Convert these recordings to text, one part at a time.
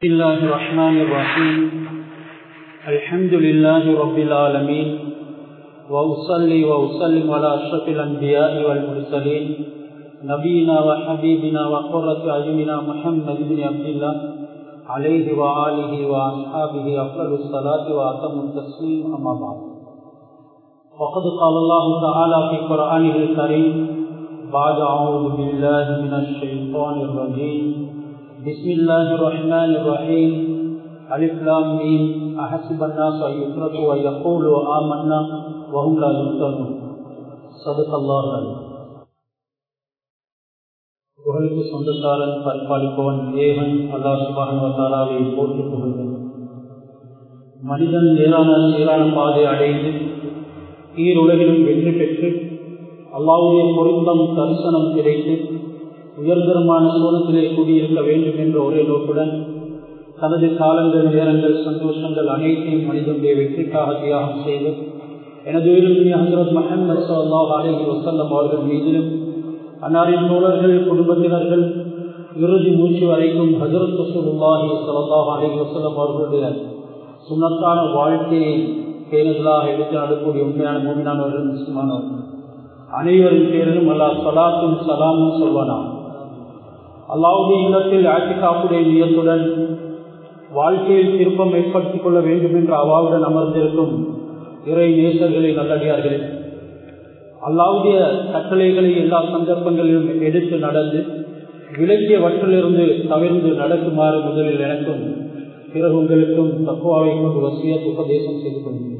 بسم الله الرحمن الرحيم الحمد لله رب العالمين وأصلي وأسلم على أشرف الأنبياء والمرسلين نبينا وحبيبنا وقرة أعيننا محمد بن عبد الله عليه وآله وأصحابه أفضل الصلاة وأتم التسليم أما بعد وقد قال الله تعالى في قرآنه الكريم بعد أعوذ بالله من الشيطان الرجيم بسم الله الرحمن الرحيم ألف لام ميم أحسب الناس أن يتركوا أن يقولوا آمنا وهم لا يفتنون صدق الله العظيم புகழுக்கு சொந்தக்காரன் பரிபாலிப்பவன் ஏகன் அல்லாஹ் சுபானுவத்தாலாவை போட்டு புகழ்ந்தேன் மனிதன் நேரான சீரான பாதை அடைந்து ஈருலகிலும் வெற்றி பெற்று அல்லாவுடைய பொருத்தம் தரிசனம் கிடைத்து உயர்தரமான சோனத்திலே கூடியிருக்க வேண்டும் என்ற ஒரே நோக்குடன் தனது காலங்கள் நேரங்கள் சந்தோஷங்கள் அனைத்தையும் மனிதனுடைய வெற்றிக்காக தியாகம் செய்து எனது உயிரிழந்த ஹசரத் மஹமது சல்லாஹ் அலஹி வசல்லம் அவர்கள் மீதிலும் அன்னாரின் தோழர்கள் குடும்பத்தினர்கள் இறுதி மூச்சு வரைக்கும் ஹசரத் ரசூலுல்லாஹி சல்லாஹ் அலஹி வசல்லம் அவர்களுடைய சுனத்தான வாழ்க்கையை பேருதலாக எடுத்து நடக்கூடிய உண்மையான மூமினானவர்கள் முஸ்லிமானவர்கள் அனைவரின் பேரிலும் அல்லாஹ் சலாத்தும் சலாமும் சொல்வனாம் அல்லாவுடைய இல்லத்தில் ஆட்சிக்காப்புடைய நியத்துடன் வாழ்க்கையில் திருப்பம் ஏற்படுத்திக் கொள்ள வேண்டும் என்ற அவாவுடன் அமர்ந்திருக்கும் இறை நேசர்களை நல்லடியார்களே அல்லாவுடைய கட்டளைகளை எல்லா சந்தர்ப்பங்களிலும் எடுத்து நடந்து விலக்கியவற்றிலிருந்து தவிர்ந்து நடக்குமாறு முதலில் எனக்கும் பிறகு உங்களுக்கும் தக்குவாவை கொண்டு வசிய உபதேசம் செய்து கொள்கிறேன்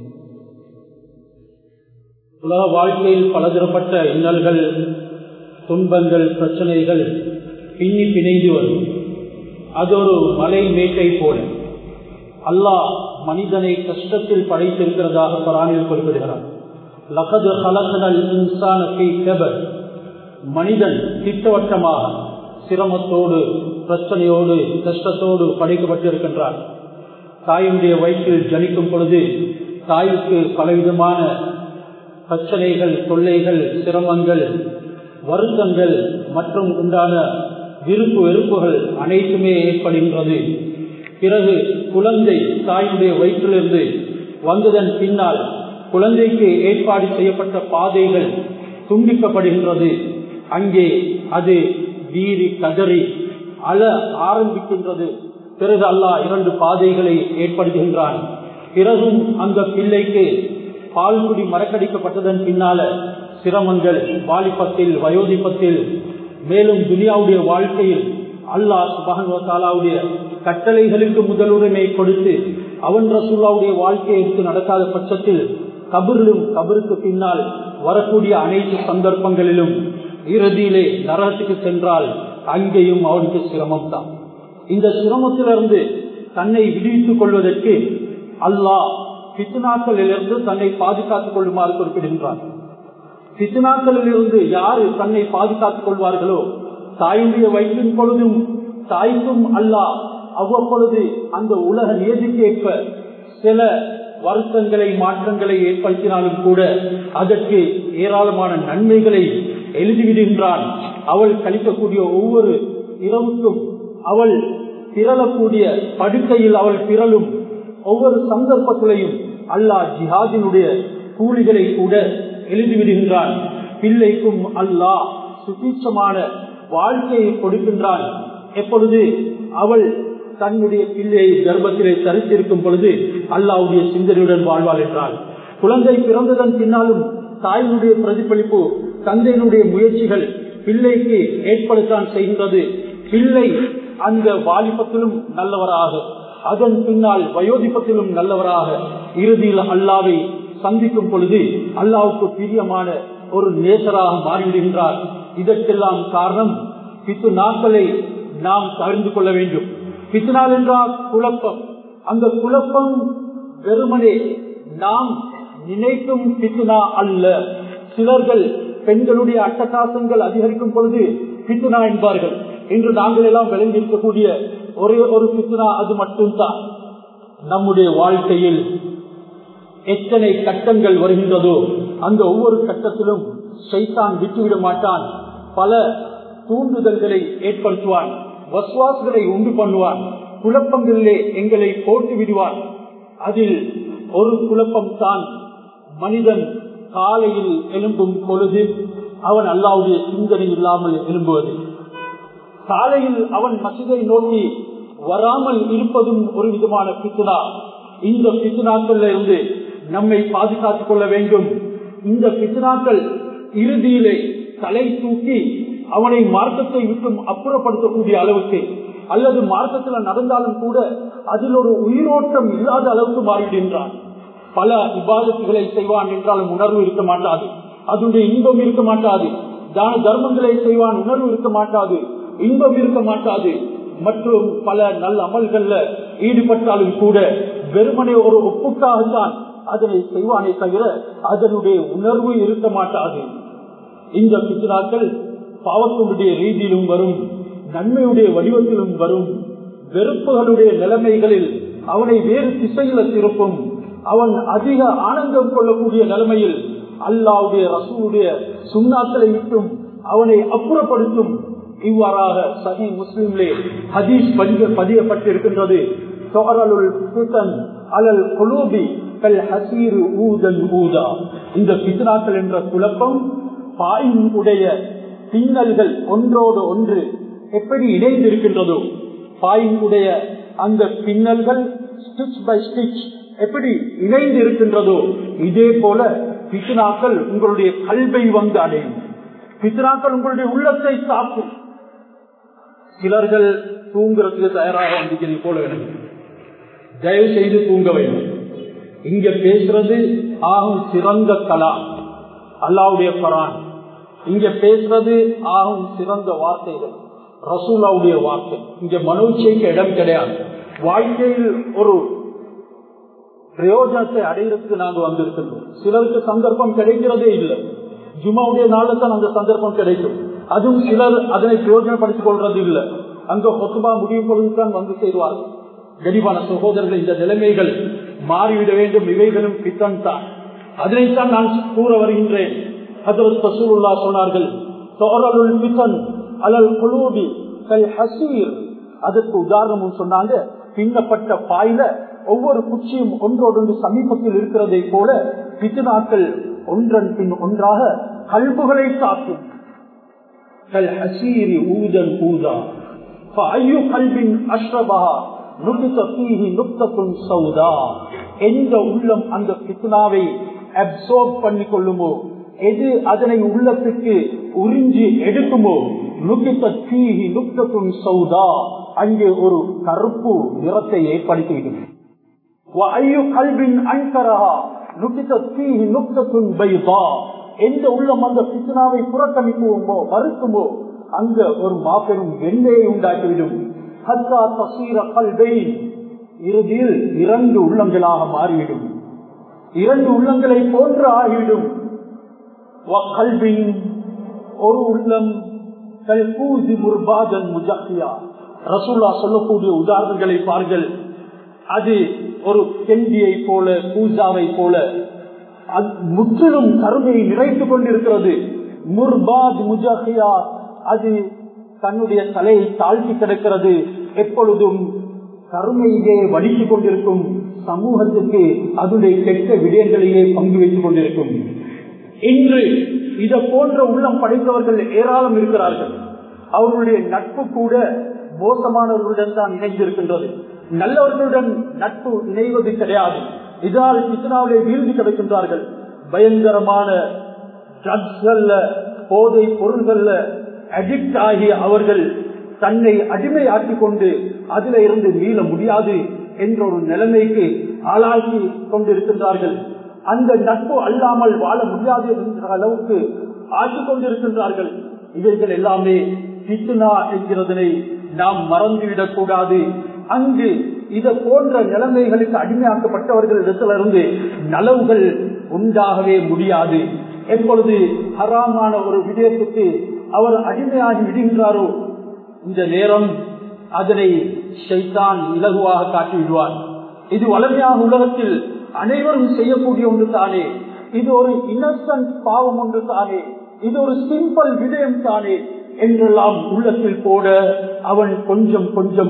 உலக வாழ்க்கையில் பலதரப்பட்ட இன்னல்கள் துன்பங்கள் பிரச்சனைகள் பின்னி பிணைந்து வரும் அது ஒரு மலை மேட்டை போல அல்லாஹ் மனிதனை கஷ்டத்தில் படைத்திருக்கிறதாக பராணியில் குறிப்பிடுகிறார் லகது கலக்கனல் இன்சான மனிதன் திட்டவட்டமாக சிரமத்தோடு பிரச்சனையோடு கஷ்டத்தோடு படைக்கப்பட்டிருக்கின்றார் தாயுடைய வயிற்றில் ஜனிக்கும் பொழுது தாய்க்கு பலவிதமான பிரச்சனைகள் தொல்லைகள் சிரமங்கள் வருத்தங்கள் மற்றும் உண்டான விருப்பு வெறுப்புகள் அனைத்துமே ஏற்படுகின்றது பிறகு குழந்தை தாயுடைய வயிற்றிலிருந்து வந்ததன் பின்னால் குழந்தைக்கு ஏற்பாடு செய்யப்பட்ட பாதைகள் துண்டிக்கப்படுகின்றது அங்கே அது வீறி கதறி அழ ஆரம்பிக்கின்றது பிறகு அல்லாஹ் இரண்டு பாதைகளை ஏற்படுத்துகின்றான் பிறகும் அந்த பிள்ளைக்கு பால்குடி மறக்கடிக்கப்பட்டதன் பின்னால சிரமங்கள் வாலிபத்தில் வயோதிபத்தில் மேலும் துனியாவுடைய வாழ்க்கையில் அல்லாஹ் சுபகன்வத்தாலாவுடைய கட்டளைகளுக்கு முதலுரிமை கொடுத்து அவன் ரசூல்லாவுடைய வாழ்க்கையை எடுத்து நடக்காத பட்சத்தில் கபரிலும் கபருக்கு பின்னால் வரக்கூடிய அனைத்து சந்தர்ப்பங்களிலும் இறுதியிலே நரகத்துக்கு சென்றால் அங்கேயும் அவனுக்கு சிரமம் தான் இந்த சிரமத்திலிருந்து தன்னை விடுவித்துக் கொள்வதற்கு அல்லாஹ் பித்துனாக்களிலிருந்து தன்னை பாதுகாத்துக் கொள்ளுமாறு குறிப்பிடுகின்றான் பித்துனாக்களில் இருந்து யாரு தன்னை பாதுகாத்துக் கொள்வார்களோ தாயுடைய வயிற்றின் பொழுதும் தாய்க்கும் அல்லாஹ் அவ்வப்பொழுது அந்த உலக நியதிக்கேற்ப சில வருத்தங்களை மாற்றங்களை ஏற்படுத்தினாலும் கூட அதற்கு ஏராளமான நன்மைகளை எழுதிவிடுகின்றான் அவள் கழிக்கக்கூடிய ஒவ்வொரு இரவுக்கும் அவள் திரளக்கூடிய படுக்கையில் அவள் திரளும் ஒவ்வொரு சந்தர்ப்பத்திலையும் அல்லாஹ் ஜிஹாதினுடைய கூலிகளை கூட எழுதிவிடுகின்றான் பிள்ளைக்கும் அல்லாஹ் சுபீட்சமான வாழ்க்கையை கொடுக்கின்றான் எப்பொழுது அவள் தன்னுடைய பிள்ளையை கர்ப்பத்திலே தரித்திருக்கும் பொழுது அல்லாவுடைய சிந்தனையுடன் வாழ்வாள் என்றாள் குழந்தை பிறந்ததன் பின்னாலும் தாயினுடைய பிரதிபலிப்பு தந்தையினுடைய முயற்சிகள் பிள்ளைக்கு ஏற்படுத்தான் செய்கின்றது பிள்ளை அந்த வாலிபத்திலும் நல்லவராக அதன் பின்னால் வயோதிபத்திலும் நல்லவராக இறுதியில் அல்லாவை சந்திக்கும் பொழுது அல்லாவுக்கு பிரியமான ஒரு நேசராக மாறிவிடுகின்றார் இதற்கெல்லாம் காரணம் பித்து நாட்களை நாம் தவிர்த்து கொள்ள வேண்டும் பித்துனால் என்றால் குழப்பம் அந்த குழப்பம் வெறுமனே நாம் நினைக்கும் பித்துனா அல்ல சிலர்கள் பெண்களுடைய அட்டகாசங்கள் அதிகரிக்கும் பொழுது பித்துனா என்பார்கள் இன்று நாங்கள் எல்லாம் விளங்கி இருக்கக்கூடிய ஒரே ஒரு பித்துனா அது மட்டும்தான் நம்முடைய வாழ்க்கையில் எத்தனை கட்டங்கள் வருகின்றதோ அந்த ஒவ்வொரு கட்டத்திலும் சைத்தான் விட்டுவிட மாட்டான் பல தூண்டுதல்களை ஏற்படுத்துவான் வஸ்வாசுகளை உண்டு பண்ணுவான் குழப்பங்களிலே எங்களை போட்டு விடுவான் அதில் ஒரு குழப்பம் தான் மனிதன் காலையில் எழும்பும் பொழுது அவன் அல்லாவுடைய சிந்தனை இல்லாமல் எழும்புவது காலையில் அவன் மசிதை நோக்கி வராமல் இருப்பதும் ஒரு விதமான பித்துனா இந்த பித்துனாக்கள்ல இருந்து நம்மை பாதுகாத்துக் கொள்ள வேண்டும் இந்த பித்துனாக்கள் இறுதியிலே தலை தூக்கி அவனை மார்க்கத்தை விட்டும் அப்புறப்படுத்தக்கூடிய அளவுக்கு அல்லது மார்க்கத்தில் நடந்தாலும் கூட அதில் ஒரு உயிரோட்டம் இல்லாத அளவுக்கு மாறிவிடுகின்றான் பல விவாதத்துகளை செய்வான் என்றாலும் உணர்வு இருக்க மாட்டாது அதனுடைய இன்பம் இருக்க மாட்டாது தான தர்மங்களை செய்வான் உணர்வு இருக்க மாட்டாது இன்பம் இருக்க மாட்டாது மற்றும் பல நல்ல அமல்கள்ல ஈடுபட்டாலும் கூட வெறுமனே ஒரு ஒப்புக்காகத்தான் அதனை செய்வானே தவிர அதனுடைய உணர்வு இருக்க மாட்டாது இந்த பித்னாக்கள் பாவத்தினுடைய ரீதியிலும் வரும் நன்மையுடைய வடிவத்திலும் வரும் வெறுப்புகளுடைய நிலைமைகளில் அவனை வேறு திசையில திருப்பும் அவன் அதிக ஆனந்தம் கொள்ளக்கூடிய நிலைமையில் அல்லாவுடைய ரசூடைய சுண்ணாக்களை விட்டும் அவனை அப்புறப்படுத்தும் இவ்வாறாக சஹி முஸ்லிம்லே ஹதீஸ் பதிக பதியப்பட்டிருக்கின்றது அலல் குலூபி கல் ஹசீரு ஊதன் ஊதா இந்த பித்னாக்கள் என்ற குழப்பம் பாயின் உடைய பின்னல்கள் ஒன்றோடு ஒன்று எப்படி இணைந்திருக்கின்றதோ பாயின் உடைய அந்த பின்னல்கள் ஸ்டிச் பை ஸ்டிச் எப்படி இணைந்து இருக்கின்றதோ இதே போல பித்னாக்கள் உங்களுடைய கல்வை வந்து அடையும் பித்னாக்கள் உங்களுடைய உள்ளத்தை தாக்கும் சிலர்கள் தூங்குறதுக்கு தயாராக வந்திருக்கிறது போல வேண்டும் தயவு செய்து தூங்க வேண்டும் இங்க பேசுறது ஆகும் சிறந்த கலா அல்லாவுடைய பரான் இங்க பேசுறது ஆகும் சிறந்த வார்த்தைகள் ரசூலாவுடைய வார்த்தை இங்க மனோச்சைக்கு இடம் கிடையாது வாழ்க்கையில் ஒரு பிரயோஜனத்தை அடைகிறதுக்கு நாங்க வந்திருக்கின்றோம் சிலருக்கு சந்தர்ப்பம் கிடைக்கிறதே இல்லை ஜுமாவுடைய நாளில் தான் அந்த சந்தர்ப்பம் கிடைக்கும் அதுவும் சிலர் அதனை பிரயோஜனப்படுத்திக் கொள்றது இல்லை அங்க கொத்துபா முடியும் பொழுதுதான் வந்து சேருவார்கள் கனிவான சகோதரர்கள் இந்த நிலைமைகள் மாறிவிட வேண்டும் இவைகளும் பித்தன் தான் அதனைத்தான் நான் கூற வருகின்றேன் ஹசரத் ரசூலுல்லா சொன்னார்கள் தோரலுல் பித்தன் அலல் குலூபி கல் ஹசீர் அதற்கு உதாரணமும் சொன்னாங்க பின்னப்பட்ட பாயில ஒவ்வொரு குச்சியும் ஒன்றோடொன்று சமீபத்தில் இருக்கிறதை போல பித்துனாக்கள் ஒன்றன் பின் ஒன்றாக கல்புகளை தாக்கும் கல் ஹசீரி ஊதன் ஊதா கல்வின் அஷ்ரபஹா எந்த உள்ளம் அந்த பித்னாவை அப்சர்வ் பண்ணி கொள்ளுமோ எது அதனை உள்ளத்துக்கு உறிஞ்சி எடுக்குமோ நுக்கித்தீஹி நுக்தத்தும் சௌதா அங்கே ஒரு கருப்பு நிறத்தை ஏற்படுத்திவிடும் கல்வின் அன்கரஹா நுக்கித்தீஹி நுக்தத்தும் பைதா எந்த உள்ளம் அந்த பித்னாவை புறக்கணிக்குவோமோ மறுக்குமோ அங்க ஒரு மாபெரும் வெண்ணையை உண்டாக்கிவிடும் இறுதியில் இரண்டு உள்ளங்களாக மாறிவிடும் இரண்டு உள்ளங்களை போன்று ஆகிவிடும் ஒரு உள்ளம் ரசூல்லா சொல்லக்கூடிய உதாரணங்களை பாருங்கள் அது ஒரு கெண்டியை போல பூஜாவை போல முற்றிலும் கருமையை நிறைத்துக் கொண்டிருக்கிறது முர்பாத் முஜாஹியா அது தன்னுடைய தலையை தாழ்த்தி கிடக்கிறது எப்பொழுதும் கருமையிலே வடித்துக் கொண்டிருக்கும் சமூகத்துக்கு அதனுடைய கெட்ட விடயங்களையே பங்கு வைத்துக் கொண்டிருக்கும் இன்று இதை போன்ற உள்ளம் படைத்தவர்கள் ஏராளம் இருக்கிறார்கள் அவர்களுடைய நட்பு கூட மோசமானவர்களுடன் தான் இணைந்திருக்கின்றது நல்லவர்களுடன் நட்பு இணைவது கிடையாது இதனால் கிருஷ்ணாவிலே வீழ்ந்து கிடைக்கின்றார்கள் பயங்கரமான ட்ரக்ஸ்கள்ல போதை பொருள்கள்ல அடிக்ட் ஆகிய அவர்கள் தன்னை அடிமையாக்கிக் கொண்டு அதில இருந்து மீள முடியாது என்ற ஒரு நிலைமைக்கு ஆளாக்கி கொண்டிருக்கின்றார்கள் அந்த நட்பு அல்லாமல் வாழ முடியாது என்ற அளவுக்கு ஆக்கிக் கொண்டிருக்கின்றார்கள் இவைகள் எல்லாமே பித்துனா என்கிறதனை நாம் மறந்துவிடக் கூடாது அங்கு இதை போன்ற நிலைமைகளுக்கு அடிமையாக்கப்பட்டவர்களிடத்திலிருந்து நலவுகள் உண்டாகவே முடியாது எப்பொழுது ஹராமான ஒரு விடயத்துக்கு அவர் அடிமையாகி விடுகின்றாரோ இந்த நேரம் அதனை ஷைத்தான் இலகுவாக காட்டி விடுவார் இது வளமையாக உலகத்தில் அனைவரும் செய்யக்கூடிய ஒன்று தானே இது ஒரு இன்னசென்ட் பாவம் ஒன்று தானே இது ஒரு சிம்பிள் விடயம் தானே என்றெல்லாம் உள்ளத்தில் போட அவன் கொஞ்சம் கொஞ்சம்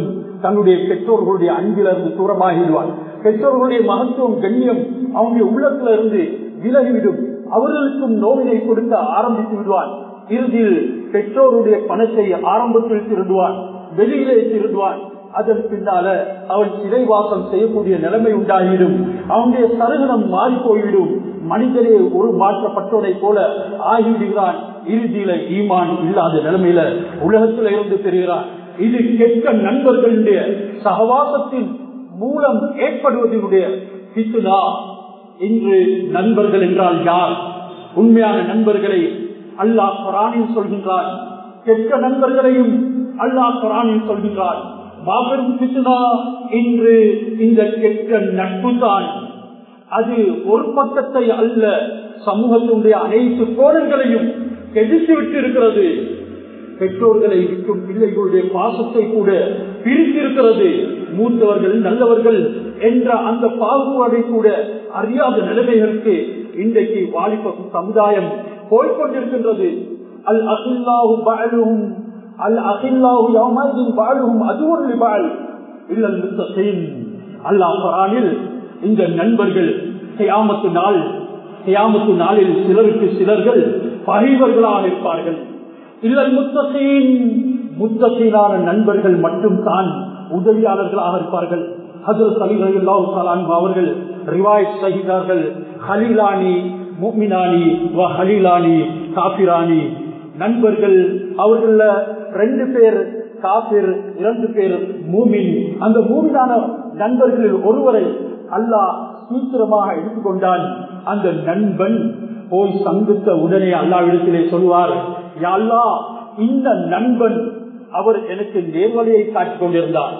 தன்னுடைய பெற்றோர்களுடைய அன்பிலிருந்து தூரமாகிடுவான் பெற்றோர்களுடைய மகத்துவம் கண்ணியம் அவனுடைய உள்ளத்துல இருந்து விலகிவிடும் அவர்களுக்கும் நோவினை கொடுக்க ஆரம்பித்து விடுவான் இறுதியில் பெற்றோருடைய பணத்தை ஆரம்பத்தில் திருடுவான் வெளியிலே திருடுவான் அதன் பின்னால அவன் சிறைவாசம் செய்யக்கூடிய நிலைமை உண்டாகிடும் அவனுடைய சருகனம் மாறி போய்விடும் மனிதனே ஒரு மாற்றப்பட்டவனை போல ஆகிவிடுகிறான் இறுதியில ஈமான் இல்லாத நிலைமையில உலகத்துல இருந்து பெறுகிறான் இது கெட்ட நண்பர்களுடைய சகவாசத்தின் மூலம் ஏற்படுவதனுடைய பித்துனா இன்று நண்பர்கள் என்றால் யார் உண்மையான நண்பர்களை அல்லாஹ் குரானில் சொல்கின்றான் கெட்ட நண்பர்களையும் அல்லாஹ் குரானில் சொல்கின்றான் மாபெரும் பித்துனா இன்று இந்த கெட்ட நட்பு தான் அது ஒரு பக்கத்தை அல்ல சமூகத்தினுடைய அனைத்து கோணங்களையும் கெடுத்து விட்டு இருக்கிறது பெற்றோர்களை விற்கும் பிள்ளைகளுடைய பாசத்தை கூட பிரித்திருக்கிறது மூத்தவர்கள் நல்லவர்கள் என்ற அந்த பாகுபாடை கூட அறியாத நிலைமைகளுக்கு இன்றைக்கு வாலிப சமுதாயம் போய்கொண்டிருக்கின்றது அல் அகில்லாஹு பாழும் அல் அகில்லாஹு யௌமதின் பாழும் அதுவும் பால் இல்லல் முத்தகீன் அல்லாஹ் குர்ஆனில் இந்த நண்பர்கள் கியாமத்து நாள் கியாமத்து நாளில் சிலருக்கு சிலர்கள் பகைவர்களாக இருப்பார்கள் இல்லல் முத்தகீன் முத்தகீனான நண்பர்கள் மட்டும் தான் உதவியாளர்களாக இருப்பார்கள் ஹசரத் அலி ரலியல்லாஹு தஆலா அன்ஹு அவர்கள் ரிவாயத் செய்கிறார்கள் ஹலீலானி முஃமினானி வ ஹலீலானி காபிரானி நண்பர்கள் அவர்கள ரெண்டு பேர் காபிர் இரண்டு பேர் மூமின் அந்த மூமினான நண்பர்களில் ஒருவரை அல்லாஹ் சீக்கிரமாக எடுத்துக்கொண்டான் அந்த நண்பன் போய் சந்தித்த உடனே அல்லாவிடத்திலே சொல்வார் யாழ்லா இந்த நண்பன் அவர் எனக்கு நேர்வழியை காட்டிக் கொண்டிருந்தார்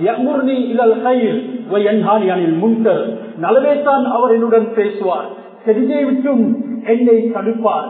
நலவேத்தான் அவர் என்னுடன் பேசுவார் செடியை விட்டும் என்னை தடுப்பார்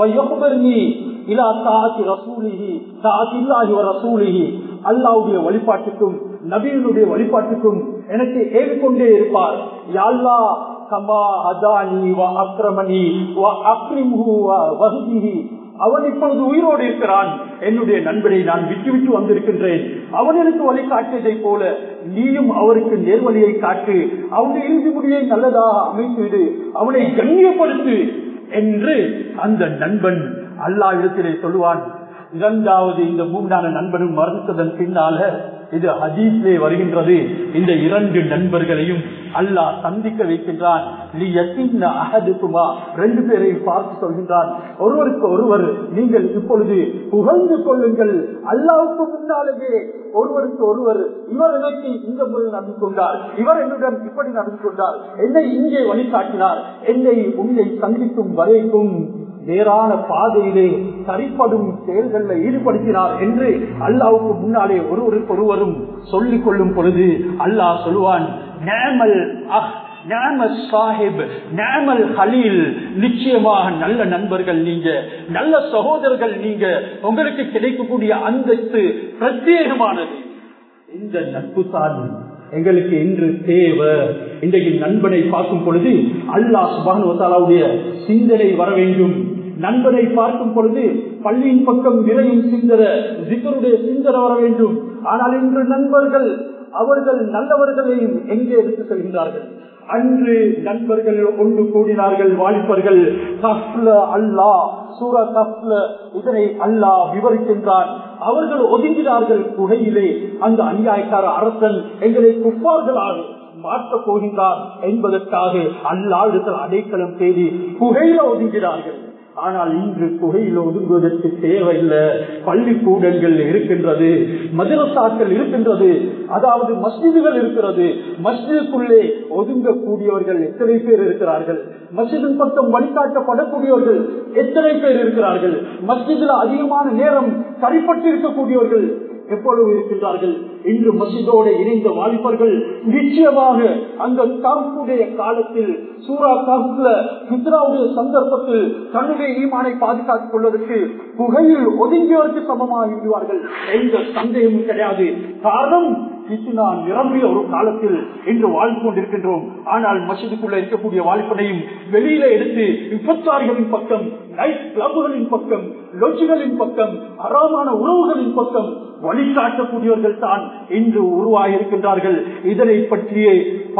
அல்லாவுடைய வழிபாட்டுக்கும் நபீனுடைய வழிபாட்டுக்கும் எனக்கு ஏறிக்கொண்டே இருப்பார் யாழ்லா கமா அதானி அக்ரமணி வகுதிஹி அவன் இப்பொழுது உயிரோடு இருக்கிறான் என்னுடைய நண்பனை நான் விட்டு விட்டு வந்திருக்கின்றேன் அவன் எனக்கு வழி காட்டியதை போல நீயும் அவருக்கு நேர்வழியை காட்டு அவனுடைய இறுதி முடியை நல்லதாக அமைத்துவிடு அவனை கண்ணியப்படுத்து என்று அந்த நண்பன் அல்லா இடத்திலே சொல்லுவான் இரண்டாவது இந்த மூன்றான நண்பனும் மறுத்ததன் பின்னால இது ஹதீஸ்லே வருகின்றது இந்த இரண்டு நண்பர்களையும் அல்லாஹ் சந்திக்க வைக்கின்றான் நீ எத்தின் அகதுக்குமா ரெண்டு பேரையும் பார்த்து சொல்கின்றான் ஒருவருக்கு ஒருவர் நீங்கள் இப்பொழுது புகழ்ந்து கொள்ளுங்கள் அல்லாவுக்கு முன்னாலேயே ஒருவருக்கு ஒருவர் இவர் எனக்கு இந்த முறை நடந்து கொண்டார் இவர் என்னுடன் இப்படி நடந்து கொண்டார் என்னை இங்கே வழிகாட்டினார் என்னை உன்னை சந்திக்கும் வரைக்கும் நேரான பாதையிலே சரிப்படும் செயல்களில் ஈடுபடுத்தினார் என்று அல்லாவுக்கு முன்னாலே ஒருவருக்கு ஒருவரும் சொல்லிக் கொள்ளும் பொழுது அல்லாஹ் சொல்லுவான் நேமல் அஹ் நிச்சயமாக நல்ல நண்பர்கள் நீங்க நல்ல சகோதரர்கள் நீங்க உங்களுக்கு கிடைக்கக்கூடிய அந்தஸ்து பிரத்யேகமானது இந்த நட்பு தான் எங்களுக்கு இன்று தேவை இன்றைக்கு நண்பனை பார்க்கும் பொழுது அல்லாஹ் சுபானுடைய சிந்தனை வர வேண்டும் நண்பனை பார்க்கும் பொழுது பள்ளியின் பக்கம் நிறையும் சிந்தர ஜிக்கருடைய சிந்தனை வர வேண்டும் ஆனால் இன்று நண்பர்கள் அவர்கள் நல்லவர்களையும் எங்கே எடுத்து செல்கின்றார்கள் அன்று நண்பர்கள் ஒன்று கூடினார்கள் வாலிபர்கள் அல்லா சூர கப்ல இதனை அல்லாஹ் விவரிக்கின்றான் அவர்கள் ஒதுங்கினார்கள் குகையிலே அந்த அநியாயக்கார அரசன் எங்களை குப்பார்களாக மாற்றப் போகின்றார் என்பதற்காக அல்லாவிடத்தில் அடைக்கலம் தேடி குகையில ஒதுங்கினார்கள் ஆனால் இன்று குகையில் ஒதுங்குவதற்கு தேவையில்லை பள்ளிக்கூடங்கள் இருக்கின்றது மதரசாக்கள் இருக்கின்றது அதாவது மஸ்ஜிதுகள் இருக்கிறது மஸ்ஜிதுக்குள்ளே ஒதுங்கக்கூடியவர்கள் எத்தனை பேர் இருக்கிறார்கள் மஸ்ஜிதின் பக்கம் வழிகாட்டப்படக்கூடியவர்கள் எத்தனை பேர் இருக்கிறார்கள் மஸ்ஜிதில் அதிகமான நேரம் சரிப்பட்டு இருக்கக்கூடியவர்கள் எப்பொழுது இருக்கின்றார்கள் இன்று மசிதோடு இணைந்த வாலிபர்கள் நிச்சயமாக அந்த காப்புடைய காலத்தில் சூரா காப்புல சித்ராவுடைய சந்தர்ப்பத்தில் தன்னுடைய ஈமானை பாதுகாத்துக் கொள்வதற்கு புகையில் ஒதுங்கியவருக்கு சமமாகி விடுவார்கள் எந்த சந்தேகமும் கிடையாது காரணம் பித்னா நிரம்பிய ஒரு காலத்தில் இன்று வாழ்ந்து கொண்டிருக்கின்றோம் ஆனால் மசிதுக்குள்ள இருக்கக்கூடிய வாலிபனையும் வெளியில எடுத்து விபச்சாரிகளின் பக்கம் நைட் கிளப்புகளின் பக்கம் லொஜ்களின் பக்கம் அறாமான உறவுகளின் பக்கம் வழிகாட்டக்கூடியவர்கள் தான் இன்று உருவாகியிருக்கின்றார்கள் இதனை பற்றியே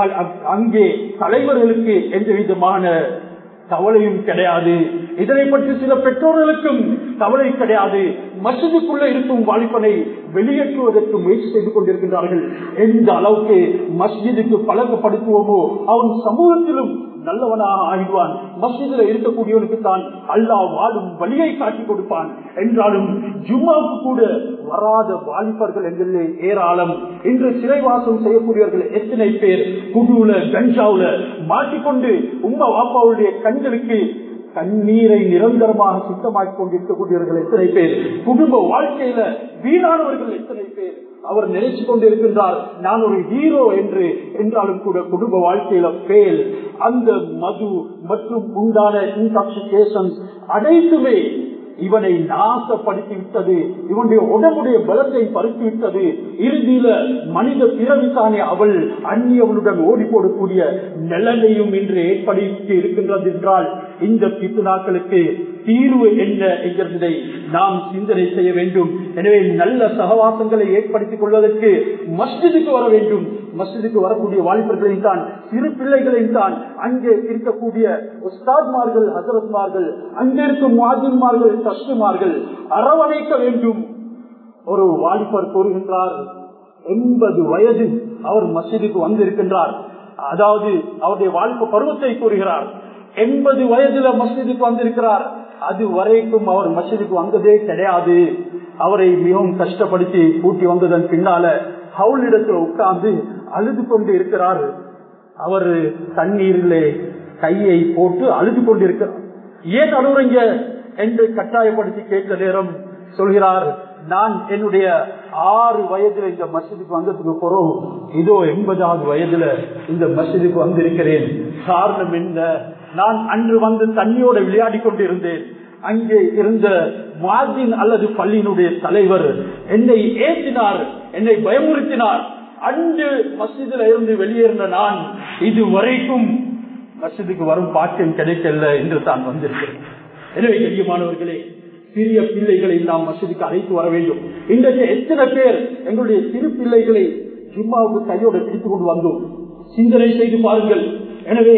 அங்கே தலைவர்களுக்கு எந்த விதமான கவலையும் கிடையாது இதனை பற்றி சில பெற்றோர்களுக்கும் கவலை கிடையாது மசிதுக்குள்ள இருக்கும் வாலிபனை வெளியேற்றுவதற்கு முயற்சி செய்து கொண்டிருக்கின்றார்கள் எந்த அளவுக்கு மஸ்ஜிதுக்கு பழக்கப்படுத்துவோமோ அவன் சமூகத்திலும் நல்லவனாக ஆகிடுவான் மஸ்ஜிதில் இருக்கக்கூடியவனுக்கு தான் அல்லாஹ் வாழும் வழியை காட்டி கொடுப்பான் என்றாலும் ஜும்மாவுக்கு கூட வராத வாலிபர்கள் எங்களிலே ஏராளம் இன்று சிறைவாசம் செய்யக்கூடியவர்கள் எத்தனை பேர் குடுல கஞ்சாவுல மாட்டிக்கொண்டு உம்மா வாப்பாவுடைய கண்களுக்கு கண்ணீரை நிரந்தரமாக சுத்தமாக்கி கொண்டிருக்கக்கூடியவர்கள் எத்தனை பேர் குடும்ப வாழ்க்கையில வீணானவர்கள் எத்தனை பேர் அவர் நினைச்சு கொண்டிருக்கின்றார் நான் ஒரு ஹீரோ என்று என்றாலும் கூட குடும்ப வாழ்க்கையில பேல் அந்த மது மற்றும் உண்டான இன்டாக்சிகேஷன் அனைத்துமே இவனை நாசப்படுத்தி விட்டது இவனுடைய உடம்புடைய பலத்தை பறித்து விட்டது இறுதியில மனித பிறவித்தானே அவள் அந்நியவனுடன் ஓடி போடக்கூடிய நிலைமையும் இன்று ஏற்படுத்தி இருக்கின்றது என்றால் இந்த பித்துனாக்களுக்கு தீர்வு என்ன என்கிறதை நாம் சிந்தனை செய்ய வேண்டும் எனவே நல்ல சகவாசங்களை ஏற்படுத்திக் கொள்வதற்கு மஸ்ஜிதுக்கு வர வேண்டும் மஸ்ஜிதுக்கு வரக்கூடிய வாலிபர்களையும் தான் சிறு பிள்ளைகளையும் தான் அங்கே இருக்கக்கூடிய உஸ்தாத்மார்கள் ஹசரத்மார்கள் அங்கே இருக்கும் மாதின்மார்கள் தஸ்துமார்கள் அரவணைக்க வேண்டும் ஒரு வாலிபர் கூறுகின்றார் எண்பது வயது அவர் மஸ்ஜிதுக்கு வந்திருக்கின்றார் அதாவது அவருடைய வாழ்க்கை பருவத்தை கூறுகிறார் எண்பது வயதுல மஸ்ஜிதுக்கு வந்திருக்கிறார் அது வரைக்கும் அவர் மஸ்ஜிதுக்கு வந்ததே கிடையாது அவரை மிகவும் கஷ்டப்படுத்தி கூட்டி வந்ததன் பின்னால ஹவுலிடத்துல உட்கார்ந்து அழுது கொண்டு இருக்கிறார் அவர் தண்ணீரிலே கையை போட்டு அழுது கொண்டிருக்கிறார் ஏன் அழுறீங்க என்று கட்டாயப்படுத்தி கேட்ட நேரம் சொல்கிறார் நான் என்னுடைய ஆறு வயதுல இந்த மசிதுக்கு வந்ததுக்கு பிறகு இதோ எண்பதாவது வயதுல இந்த மசிதுக்கு வந்திருக்கிறேன் காரணம் என்ன நான் அன்று வந்து தண்ணியோட விளையாடி கொண்டிருந்தேன் அங்கே இருந்த மாதின் அல்லது பள்ளியினுடைய தலைவர் என்னை ஏற்றினார் என்னை பயமுறுத்தினார் அன்று மசிதில இருந்து வெளியேறின நான் இதுவரைக்கும் மசிதுக்கு வரும் பாக்கியம் கிடைக்கல என்று தான் வந்திருக்கிறேன் எனவே கண்ணியமானவர்களே சிறிய பிள்ளைகளை நாம் மசிதுக்கு அழைத்து வர வேண்டும் இன்றைக்கு எத்தனை பேர் எங்களுடைய சிறு பிள்ளைகளை ஜும்மாவுக்கு கையோட பிடித்துக் கொண்டு வந்தோம் சிந்தனை செய்து பாருங்கள் எனவே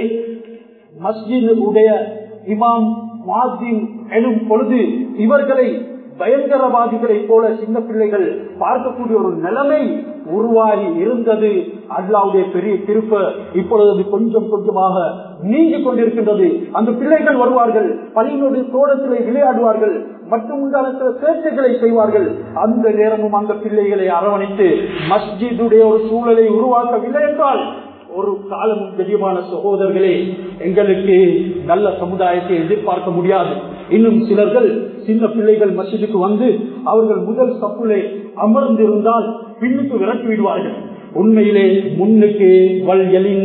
மஸ்ஜித் உடைய இமாம் மாதின் எனும் பொழுது இவர்களை பயங்கரவாதிகளை போல சின்ன பிள்ளைகள் பார்க்கக்கூடிய ஒரு நிலைமை உருவாகி இருந்தது அல்லாவுடைய பெரிய திருப்ப இப்பொழுது கொஞ்சம் கொஞ்சமாக நீங்கி கொண்டிருக்கின்றது அந்த பிள்ளைகள் வருவார்கள் பள்ளியினுடைய தோட்டத்திலே விளையாடுவார்கள் மற்றும் உண்டான சில சேட்டைகளை செய்வார்கள் அந்த நேரமும் அந்த பிள்ளைகளை அரவணைத்து மஸ்ஜிதுடைய ஒரு சூழலை உருவாக்கவில்லை என்றால் ஒரு காலமும் தெளிவான சகோதரர்களே எங்களுக்கு நல்ல சமுதாயத்தை எதிர்பார்க்க முடியாது இன்னும் சிலர்கள் சின்ன பிள்ளைகள் மசிதுக்கு வந்து அவர்கள் முதல் சப்புலே அமர்ந்திருந்தால் பின்னுக்கு விரட்டி விடுவார்கள் உண்மையிலே முன்னுக்கு வல்